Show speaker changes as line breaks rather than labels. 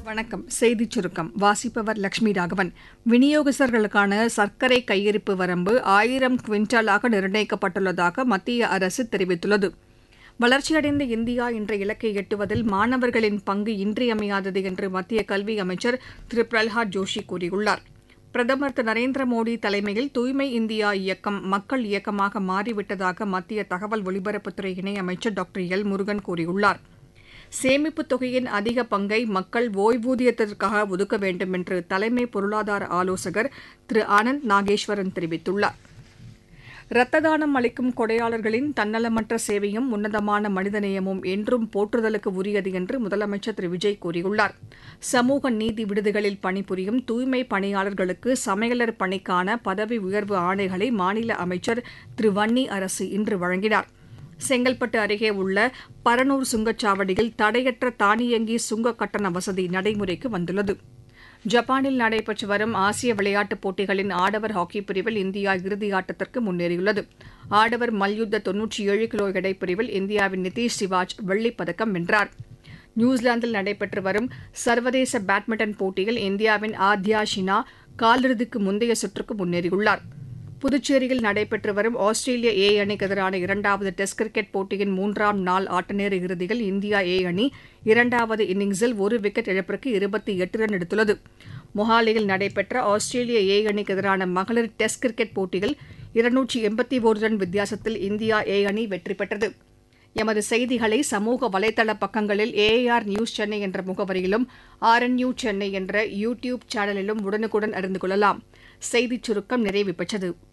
வணக்கம் செய்திச் சுருக்கம் வாசிப்பவர் லட்சுமி ராகவன் விநியோகஸ்தர்களுக்கான சர்க்கரை கையிருப்பு வரம்பு ஆயிரம் குவிண்டாலாக நிர்ணயிக்கப்பட்டுள்ளதாக மத்திய அரசு தெரிவித்துள்ளது வளர்ச்சியடைந்த இந்தியா என்ற இலக்கை எட்டுவதில் மாணவர்களின் பங்கு இன்றியமையாதது என்று மத்திய கல்வி அமைச்சர் திரு பிரல்ஹாத் ஜோஷி கூறியுள்ளார் பிரதமர் திரு நரேந்திர மோடி தலைமையில் தூய்மை இந்தியா இயக்கம் மக்கள் இயக்கமாக மாறிவிட்டதாக மத்திய தகவல் ஒலிபரப்புத்துறை இணையமைச்சர் டாக்டர் எல் முருகன் கூறியுள்ளார் சேமிப்புத் தொகையின் அதிக பங்கை மக்கள் ஓய்வூதியத்திற்காக ஒதுக்க வேண்டும் என்று தலைமை பொருளாதார ஆலோசகர் திரு ஆனந்த் நாகேஸ்வரன் தெரிவித்துள்ளார் இரத்த தானம் அளிக்கும் கொடையாளர்களின் தன்னலமற்ற சேவையும் உன்னதமான மனிதநேயமும் என்றும் போற்றுதலுக்கு உரியது என்று முதலமைச்சர் திரு விஜய் கூறியுள்ளார் சமூக நீதி விடுதிகளில் பணிபுரியும் தூய்மை பணியாளர்களுக்கு சமையலர் பணிக்கான பதவி உயர்வு ஆணைகளை மாநில அமைச்சர் திரு வன்னி அரசு இன்று வழங்கினார் செங்கல்பட்டு அருகே உள்ள பரனூர் சுங்கச்சாவடியில் தடையற்ற தானியங்கி சுங்க கட்டண வசதி நடைமுறைக்கு வந்துள்ளது ஜப்பானில் நடைபெற்று வரும் ஆசிய விளையாட்டுப் போட்டிகளின் ஆடவர் ஹாக்கி பிரிவில் இந்தியா இறுதியாட்டத்திற்கு முன்னேறியுள்ளது ஆடவர் மல்யுத்த தொன்னூற்றி ஏழு கிலோ எடை பிரிவில் இந்தியாவின் நிதிஷ் சிவாஜ் வெள்ளிப் பதக்கம் வென்றார் நியூசிலாந்தில் நடைபெற்று வரும் சர்வதேச பேட்மிண்டன் போட்டியில் இந்தியாவின் ஆத்யா ஷினா காலிறுதிக்கு முந்தைய சுற்றுக்கு முன்னேறியுள்ளார் புதுச்சேரியில் நடைபெற்று வரும் ஆஸ்திரேலிய ஏ அணிக்கு எதிரான இரண்டாவது டெஸ்ட் கிரிக்கெட் போட்டியின் மூன்றாம் நாள் ஆட்டநேர இறுதியில் இந்தியா ஏ அணி இரண்டாவது இன்னிங்ஸில் ஒரு விக்கெட் இழப்பிற்கு இருபத்தி எட்டு ரன் எடுத்துள்ளது மொஹாலியில் நடைபெற்ற ஆஸ்திரேலிய ஏ அணிக்கு எதிரான மகளிர் டெஸ்ட் கிரிக்கெட் போட்டியில் இருநூற்றி எண்பத்தி ஒரு ரன் வித்தியாசத்தில் இந்தியா ஏ அணி வெற்றி பெற்றது எமது செய்திகளை சமூக வலைதள பக்கங்களில் ஏஆர் நியூஸ் சென்னை என்ற முகவரியிலும் ஆர்என்யூ சென்னை என்ற யூ டியூப் சேனலிலும் உடனுக்குடன் அறிந்து கொள்ளலாம் செய்திச் சுருக்கம் நிறைவு பெற்றது